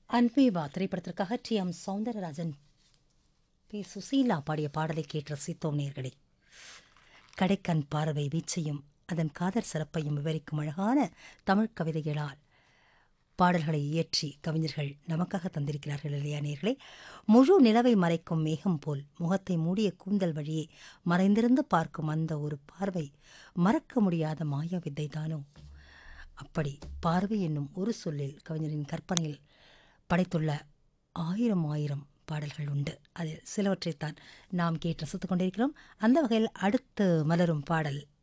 அன்பேவா திரைப்படத்திற்காக T M Soundararajan P Susheela பாடிய பாடலை கேட்டு ரசித்தோம் நேர்களே கடைக்கண் பார்வை வீச்சையும் அதன் காதல் சிறப்பையும் விவரிக்கும் அழகான தமிழ் கவிதைகளால் பாடல்களை இயற்றி கவிஞர்கள் நமக்காக தந்திருக்கிறார்கள் இல்லையா நேர்களே முழு நிலவை மறைக்கும் மேகம் போல் முகத்தை மூடிய கூந்தல் வழியே மறைந்திருந்து பார்க்கும் அந்த ஒரு பார்வை மறக்க முடியாத மாய வித்தை தானோ அப்படி பார்வை என்னும் ஒரு சொல்லில் கவிஞரின் கற்பனையில் படைத்துள்ள ஆயிரம் ஆயிரம் பாடல்கள் உண்டு அதில் சிலவற்றைத்தான் நாம் கேட்டு ரசித்துக் கொண்டிருக்கிறோம் அந்த வகையில் அடுத்து மலரும் பாடல்